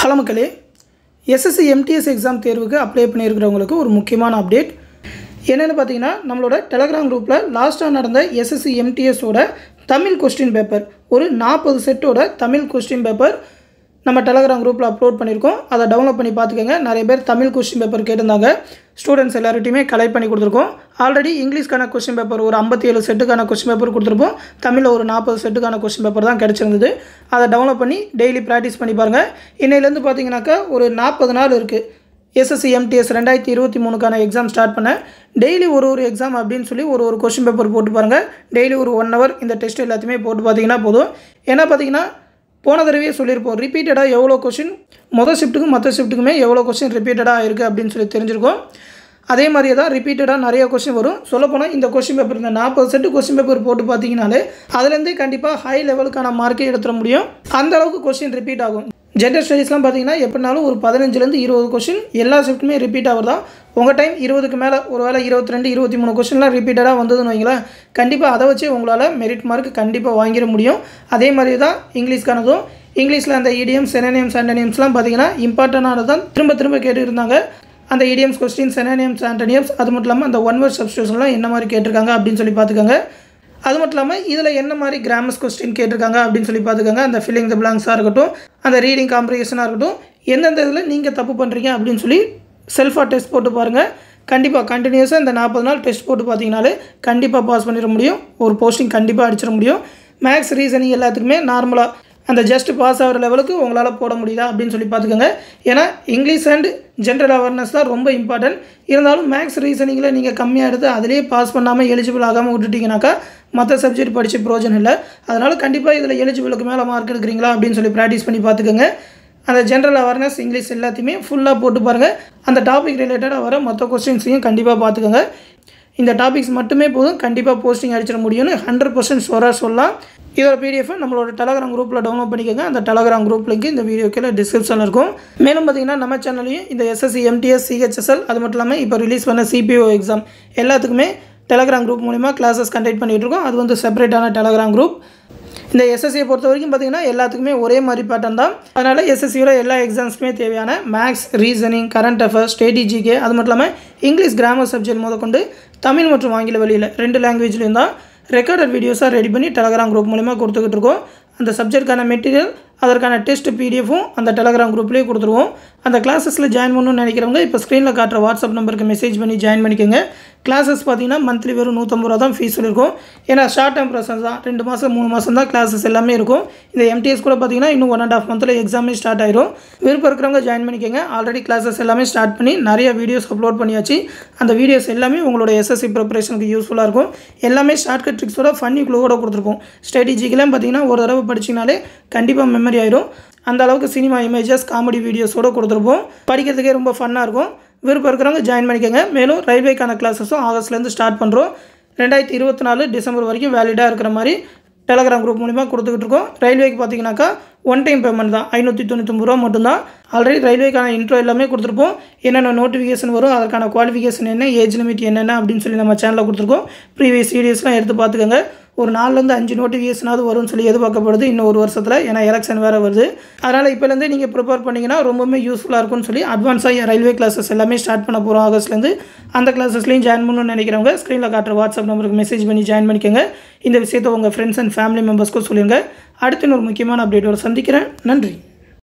hello மக்களே SSC MTS exam தேர்வுக்கு apply பண்ணியிருக்கிறவங்களுக்கு ஒரு முக்கியமான அப்டேட் என்னென்னு பார்த்தீங்கன்னா நம்மளோட டெலகிராம் குரூப்பில் லாஸ்ட்டாக நடந்த எஸ்எஸ்சி எம்டிஎஸோட தமிழ் கொஸ்டின் பேப்பர் ஒரு நாற்பது செட்டோட தமிழ் கொஸ்டின் பேப்பர் நம்ம டெலகிராம் குரூப்பில் அப்லோட் பண்ணியிருக்கோம் அதை டவுன்லோட் பண்ணி பார்த்துக்கோங்க நிறைய பேர் தமிழ் கொஸ்டின் பேப்பர் கேட்டிருந்தாங்க ஸ்டூடெண்ட்ஸ் எல்லார்ட்டையுமே கலெக்ட் பண்ணி கொடுத்துருக்கோம் ஆல்ரெடி இங்கிலீஷ்க்கான கொஸ்டின் பேப்பர் ஒரு ஐம்பத்தி ஏழு செட்டுக்கான கொஸ்டின் பேப்பர் கொடுத்துருப்போம் தமிழில் ஒரு நாற்பது செட்டுக்கான கொஸ்டின் பேப்பர் தான் கிடச்சிருந்தது அதை டவுன்லோட் பண்ணி டெய்லி ப்ராக்டிஸ் பண்ணி பாருங்கள் இன்னையிலேருந்து பார்த்தீங்கன்னாக்கா ஒரு நாற்பது நாள் இருக்குது எஸ்எஸ்சி எம்டிஎஸ் ரெண்டாயிரத்தி இருபத்தி மூணுக்கான எக்ஸாம் ஸ்டார்ட் பண்ணேன் டெய்லி ஒரு ஒரு எக்ஸாம் அப்படின்னு சொல்லி ஒரு ஒரு கொஸ்டின் பேப்பர் போட்டு பாருங்கள் டெய்லி ஒரு ஒன் ஹவர் இந்த டெஸ்ட் எல்லாத்தையுமே போட்டு பார்த்தீங்கன்னா போதும் ஏன்னா பார்த்தீங்கன்னா போன தடவையே சொல்லியிருப்போம் ரிப்பீட்டடாக எவ்வளோ கொஷின் மொதல் ஷிஃப்ட்டுக்கும் மற்ற ஷிஃப்ட்டுக்குமே எவ்வளோ கொஷின் ரிப்பீட்டடாக இருக்குது அப்படின்னு சொல்லி தெரிஞ்சிருக்கோம் அதே மாதிரியே தான் ரிப்பீட்டடாக நிறைய கொஷின் வரும் சொல்லப்போனால் இந்த கொஷின் பேப்பர் இந்த நாற்பது செட்டு கொஷின் பேப்பர் போட்டு பார்த்தீங்கனாலே அதுலேருந்தே கண்டிப்பாக ஹை லெவலுக்கான மார்க்கே எடுத்துட முடியும் அந்த அளவுக்கு கொஷின் ரிப்பீட் ஆகும் ஜென்ரல் ஸ்டடீஸ்லாம் பார்த்தீங்கன்னா எப்படினாலும் ஒரு பதினஞ்சுலேருந்து இருபது கொஷின் எல்லா ஷிஃப்ட்டுமே ரிப்பீட் ஆகுறதா உங்கள் டைம் இருபதுக்கு மேலே ஒரு வேளை இருபத்தி ரெண்டு இருபத்தி மூணு கொஷின்லாம் ரிப்பீட்டடாக வந்ததுன்னு வைங்களேன் கண்டிப்பாக அதை வச்சு உங்களால் மெரிட் மார்க் கண்டிப்பாக வாங்கிட முடியும் அதே மாதிரி தான் இங்கிலீஷ்க்கானதும் இங்கிலீஷில் அந்த இடியம்ஸ் செனனியம்ஸ் ஆண்டனியம்ஸ்லாம் பார்த்தீங்கன்னா இம்பார்ட்டண்டானது தான் திரும்ப திரும்ப கேட்டு இருந்தாங்க அந்த இடியம்ஸ் கொஸ்டின் செனனியம்ஸ் ஆண்டனியம்ஸ் அது மட்டும் இல்லாமல் அந்த ஒன் வேர்ட் சப்ஸ்டியூஷன்லாம் என்ன மாதிரி கேட்டிருக்காங்க அப்படின்னு சொல்லி பார்த்துக்கோங்க அது மட்டும் இல்லாமல் இதில் என்ன மாதிரி கிராமர்ஸ் கொஸ்டின் கேட்டிருக்காங்க அப்படின்னு சொல்லி பார்த்துக்கோங்க அந்த ஃபில்லிங் த பிளாங்ஸாக இருக்கட்டும் அந்த ரீடிங் காம்ப்ரிகேஷனாக இருக்கட்டும் எந்தெந்த இதில் நீங்கள் தப்பு பண்ணுறீங்க அப்படின்னு சொல்லி செல்ஃபாக டெஸ்ட் போட்டு பாருங்கள் கண்டிப்பாக கண்டினியூஸாக இந்த நாற்பது நாள் டெஸ்ட் போட்டு பார்த்தீங்கனாலே கண்டிப்பாக பாஸ் பண்ணிட முடியும் ஒரு போஸ்டிங் கண்டிப்பாக அடிச்சிட முடியும் மேக்ஸ் ரீசனிங் எல்லாத்துக்குமே நார்மலாக அந்த ஜஸ்ட் பாஸ் ஆகிற லெவலுக்கு உங்களால் போட முடியுதா அப்படின்னு சொல்லி பார்த்துக்கோங்க ஏன்னா இங்கிலீஷ் அண்ட் ஜென்ரல் அவேர்னஸ் தான் ரொம்ப இம்பார்ட்டன்ட் இருந்தாலும் மேக்ஸ் ரீசனிங்கில் நீங்கள் கம்மியாக எடுத்து அதிலே பாஸ் பண்ணாமல் எலிஜிபிள் ஆகாமல் விட்டுட்டிங்கனாக்கா மற்ற சப்ஜெக்ட் படித்து ப்ரோஜனம் இல்லை அதனால் கண்டிப்பாக இதில் எலிஜிபிளுக்கு மேலே மார்க் எடுக்கிறீங்களா அப்படின்னு சொல்லி ப்ராக்டிஸ் பண்ணி பார்த்துக்கோங்க அந்த ஜென்ரல் அவேர்னஸ் இங்கிலீஷ் எல்லாத்தையுமே ஃபுல்லாக போட்டு பாருங்கள் அந்த டாபிக் ரிலேட்டடாக வர மற்ற கொஸ்டின்ஸையும் கண்டிப்பாக பார்த்துக்கோங்க இந்த டாபிக்ஸ் மட்டுமே போதும் கண்டிப்பாக போஸ்டிங் அடிச்சிட முடியும்னு ஹண்ட்ரட் பர்சன்ட் ஸ்வராக சொல்லலாம் இதோட பிடிஎஃப் நம்மளோட டெலகிராம் குரூப்பில் டவுன்லோட் பண்ணிக்கோங்க அந்த டெலகிராம் குரூப் லிங்க் இந்த வீடியோ கீழே டிஸ்கிரிப்ஷனில் இருக்கும் மேலும் பார்த்தீங்கன்னா நம்ம சேனல்லையும் இந்த எஸ்எஸ்சி எம்டிஎஸ் சிஹெச்எஸ்எல் அது மட்டும் இல்லாமல் இப்போ ரிலீஸ் பண்ண சிபிஓ எக்ஸாம் எல்லாத்துக்குமே டெலகிராம் குரூப் மூலிமா கிளாஸஸ் கண்டக்ட் பண்ணிகிட்டு இருக்கோம் அது வந்து செப்பரேட்டான டெலகிராம் குரூப் இந்த எஸ்எஸ்சியை பொறுத்த வரைக்கும் பார்த்தீங்கன்னா எல்லாத்துக்குமே ஒரே மாதிரி பேட்டர்ன் தான் அதனால் எஸ்எஸ்சியோட எல்லா எக்ஸாம்ஸுமே தேவையான மேக்ஸ் ரீசனிங் கரண்ட் அஃபேர்ஸ் ஸ்ட்ராட்டஜிக்கு அது மட்டும் இல்லாமல் இங்கிலீஷ் கிராமர் சப்ஜெக்ட் முதற்கொண்டு தமிழ் மற்றும் ஆங்கில வழியில் ரெண்டு லாங்குவேஜ்லேயும் தான் ரெக்கார்டட் வீடியோஸாக ரெடி பண்ணி டெலகிராம் குரூப் மூலிமா கொடுத்துக்கிட்டு இருக்கோம் அந்த சப்ஜெக்ட்கான மெட்டீரியல் அதற்கான டெஸ்ட் பிடிஎஃபும் அந்த டெலகிராம் குரூப்லேயே கொடுத்துருவோம் அந்த கிளாஸஸில் ஜாயின் பண்ணணும்னு நினைக்கிறவங்க இப்போ ஸ்க்ரீனில் காட்டுற வாட்ஸ்அப் நம்பருக்கு மெசேஜ் பண்ணி ஜாயின் பண்ணிக்கோங்க கிளாஸஸ் பார்த்தீங்கன்னா மந்த்லி வெறும் நூற்றம்பது ரூபா தான் ஃபீஸ் இருக்கும் ஏன்னா ஷார்ட் டேர்ம் ப்ராசஸ் தான் ரெண்டு மாதம் மூணு மாதம் தான் கிளாஸஸ் எல்லாமே இருக்கும் இந்த எம்டிஎஸ் கூட பார்த்தீங்கன்னா இன்னும் ஒன் அண்ட் ஆஃப் மந்தில் எக்ஸாமே ஸ்டார்ட் ஆயிரும் விருப்பம் இருக்கிறவங்க ஜாயின் பண்ணிக்கோங்க ஆல்ரெடி கிளாஸஸ் எல்லாமே ஸ்டார்ட் பண்ணி நிறைய வீடியோஸ் அப்லோட் பண்ணியாச்சு அந்த வீடியோஸ் எல்லாமே உங்களோட எஸ்எஸ்சி ப்ரிப்பரேஷனுக்கு யூஸ்ஃபுல்லாக இருக்கும் எல்லாமே ஷார்ட்கட் ட்ரிக்ஸோட ஃபன்னி குளோட கொடுத்துருப்போம் ஸ்ட்ராட்டஜிக்கெலாம் பார்த்தீங்கன்னா ஒரு தடவை படிச்சிங்கனாலே கண்டிப்பாக மெமரி ஆயிரும் அந்த அளவுக்கு சினிமா இமேஜஸ் காமெடி வீடியோஸோடு கொடுத்துருப்போம் படிக்கிறதுக்கே ரொம்ப ஃபன்னாக இருக்கும் விருப்பம் இருக்கிறவங்க ஜாயின் பண்ணிக்கோங்க மேலும் ரயில்வேக்கான கிளாஸஸும் ஆகஸ்ட்லேருந்து ஸ்டார்ட் பண்ணுறோம் ரெண்டாயிரத்தி இருபத்தி நாலு டிசம்பர் வரைக்கும் வேலிடாக இருக்கிற மாதிரி டெலகிராம் குரூப் மூலிமா கொடுத்துக்கிட்டு இருக்கோம் ரயில்வேக்கு பார்த்தீங்கன்னாக்கா ஒன் டைம் பேமெண்ட் தான் ஐநூற்றி தொண்ணூத்தொம்பது ரூபா மட்டும்தான் ஆல்ரெடி ரயில்வேக்கான இன்ட்ரோ எல்லாமே கொடுத்துருப்போம் என்னென்ன நோட்டிஃபிகேஷன் வரும் அதற்கான குவாலிஃபிகேஷன் என்ன ஏஜ் லிமிட் என்னென்ன அப்படின்னு சொல்லி நம்ம சேனலில் கொடுத்துருக்கோம் ப்ரீவியஸ் வீடியோஸ்லாம் எடுத்து பார்த்துக்கோங்க ஒரு நாலுலேருந்து அஞ்சு நோட்டிஃபிகேஷனாவது வரும்னு சொல்லி எதிர்பார்க்கப்படுது இன்னும் ஒரு வருஷத்தில் ஏன்னா எலெக்ஷன் வேறு வருது அதனால் இப்போலேருந்தே நீங்கள் ப்ரிப்பேர் பண்ணிங்கன்னா ரொம்பவுமே யூஸ்ஃபுல்லாக இருக்கும்னு சொல்லி அட்வான்ஸாக ரயில்வே கிளாஸஸ் எல்லாமே ஸ்டார்ட் பண்ண போகிறோம் ஆகஸ்ட்லேருந்து அந்த கிளாஸஸ்லையும் ஜாயின் பண்ணணும்னு நினைக்கிறவங்க ஸ்க்ரீனில் காட்டுற வாட்ஸ்அப் நம்பருக்கு மெசேஜ் பண்ணி ஜாயின் பண்ணிக்கோங்க இந்த விஷயத்தை உங்கள் ஃப்ரெண்ட்ஸ் அண்ட் ஃபேமிலி மெம்பர்ஸ்க்கும் சொல்லுங்கள் அடுத்து இன்னொரு முக்கியமான அப்டேட்டோட சந்திக்கிறேன் நன்றி